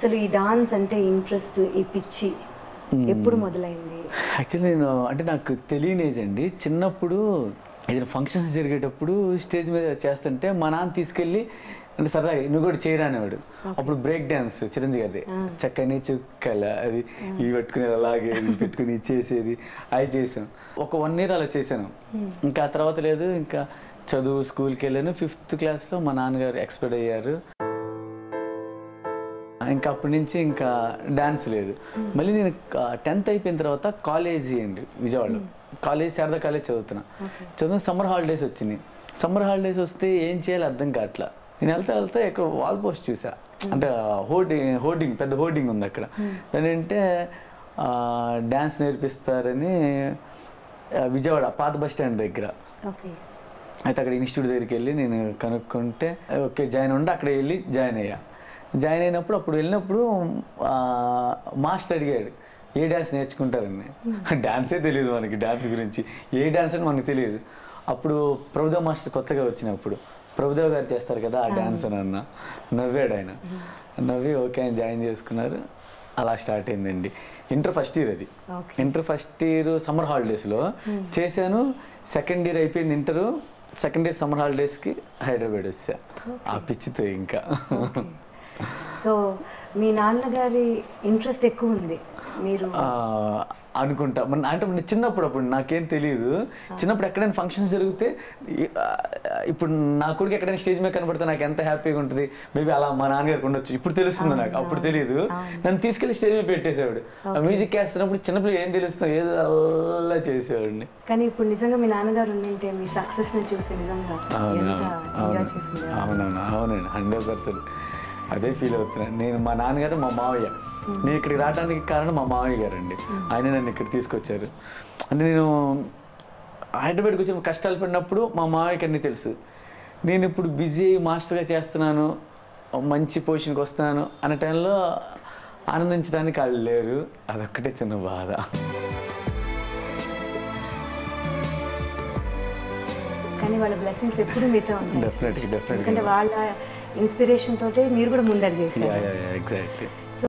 అసలు ఈ డాన్స్ అంటే ఇంట్రెస్ట్ ఈ పిచ్చి ఎప్పుడు మొదలైంది యాక్చువల్లీ నేను అంటే నాకు తెలియని ఏజ్ అండి చిన్నప్పుడు ఏదైనా ఫంక్షన్స్ జరిగేటప్పుడు స్టేజ్ మీద చేస్తుంటే మా నాన్న తీసుకెళ్ళి అంటే సరదాగా నువ్వు కూడా చేయరా అనేవాడు అప్పుడు బ్రేక్ డ్యాన్స్ చిరంజీవి గారిది చక్కని చుక్కల అది ఇవి పెట్టుకునేది అలాగే ఇవి పెట్టుకుని ఇచ్చేసేది అవి చేసాం ఒక వన్ ఇయర్ అలా చేశాను ఇంకా ఆ తర్వాత లేదు ఇంకా చదువు స్కూల్కి వెళ్ళాను ఫిఫ్త్ క్లాస్లో మా నాన్నగారు ఎక్స్పర్ట్ అయ్యారు ఇంకా అప్పటి నుంచి ఇంకా డాన్స్ లేదు మళ్ళీ నేను టెన్త్ అయిపోయిన తర్వాత కాలేజీ అండి విజయవాడలో కాలేజ్ శారదా కాలేజ్ చదువుతున్నా చదువు సమ్మర్ హాలిడేస్ వచ్చింది సమ్మర్ హాలిడేస్ వస్తే ఏం చేయాలి అర్థం కావట్లా నేను వెళ్తా వెళ్తా ఇక్కడ వాల్ పోస్ట్ చూసా అంటే హోర్డింగ్ హోర్డింగ్ పెద్ద హోర్డింగ్ ఉంది అక్కడ దాని అంటే డ్యాన్స్ నేర్పిస్తారని ఆ, విజయవాడ పాత బస్ స్టాండ్ దగ్గర ఓకే అయితే అక్కడ ఇన్స్టిట్యూట్ దగ్గరికి వెళ్ళి నేను కనుక్కుంటే ఓకే జాయిన్ ఉంటే అక్కడ వెళ్ళి జాయిన్ అయ్యా జాయిన్ అయినప్పుడు అప్పుడు వెళ్ళినప్పుడు ఆ, మాస్టర్ అడిగాడు ఏ డ్యాన్స్ నేర్చుకుంటారని డ్యాన్సే తెలియదు మనకి డ్యాన్స్ గురించి ఏ డ్యాన్స్ అని మనకు తెలియదు అప్పుడు ప్రభుదేవ్ మాస్టర్ కొత్తగా వచ్చినప్పుడు ప్రభుదేవ్ గారు చేస్తారు కదా ఆ డ్యాన్స్ అని అన్న నవ్వాడు ఆయన నవ్వి ఓకే ఆయన జాయిన్ చేసుకున్నారు అలా స్టార్ట్ అయిందండి ఇంటర్ ఫస్ట్ ఇయర్ అది okay inter first year summer హాలిడేస్లో చేశాను సెకండ్ ఇయర్ అయిపోయింది ఇంటర్ సెకండ్ ఇయర్ సమ్మర్ హాలిడేస్కి హైదరాబాద్ వచ్చా ఆ పిచ్చితో ఇంకా సో మీ నాన్నగారి ఇంట్రెస్ట్ ఎక్కువ ఉంది మీరు ఆ, అనుకుంటా మన అంటే మన చిన్నప్పుడు అప్పుడు నాకేం తెలియదు చిన్నప్పుడు ఎక్కడైనా ఫంక్షన్స్ జరిగితే ఈ- ఆ, ఇప్పుడు నా కొడుకు ఎక్కడైనా స్టేజ్ మీద కనబడితే నాకు ఎంత హ్యాపీగా ఉంటుంది మేబీ అలా మా నాన్నగారికి ఉండొచ్చు ఇప్పుడు తెలుస్తుంది నాకు అప్పుడు తెలియదు నన్ను తీసుకెళ్లి స్టేజ్ మీద పెట్టేసేవాడు ఆ మ్యూజిక్ వేస్తున్నప్పుడు చిన్నప్పుడు ఏం తెలుస్తుంది ఏదో అలా చేసేవాడిని కానీ ఇప్పుడు నిజంగా మీ నాన్నగారు ఉండింటే మీ సక్సెస్ ని చూసి నిజంగా ఎంత ఎంజాయ్ చేసింది అవునవును అవునండి హండ్రెడ్ పర్సెంట్ అదే ఫీల్ అవుతున్నాను నేను మా నాన్నగారు మా మావయ్య నేను ఇక్కడికి రావడానికి కారణం మా మావయ్య గారు అండి ఆయన నన్ను ఇక్కడ తీసుకొచ్చారు అంటే నేను హైదరాబాద్కి వచ్చిన కష్టాలు పడినప్పుడు మా మావయ్యకి అన్నీ తెలుసు నేను ఇప్పుడు బిజీ అయ్యి మాస్టర్గా చేస్తున్నాను మంచి పొజిషన్కి వస్తున్నాను అనే టైంలో ఆనందించడానికి వాళ్ళు లేరు అదొక్కటే చిన్న బాధ కానీ వాళ్ళ బ్లెస్సింగ్స్ ఎప్పుడు మీతో ఉంటాయి డెఫినెట్గా డెఫినెట్గా ఎందుకంటే వాళ్ళ ఇన్స్పిరేషన్ తోటే మీరు కూడా ముందడిగేసారు ఎగ్జాక్ట్లీ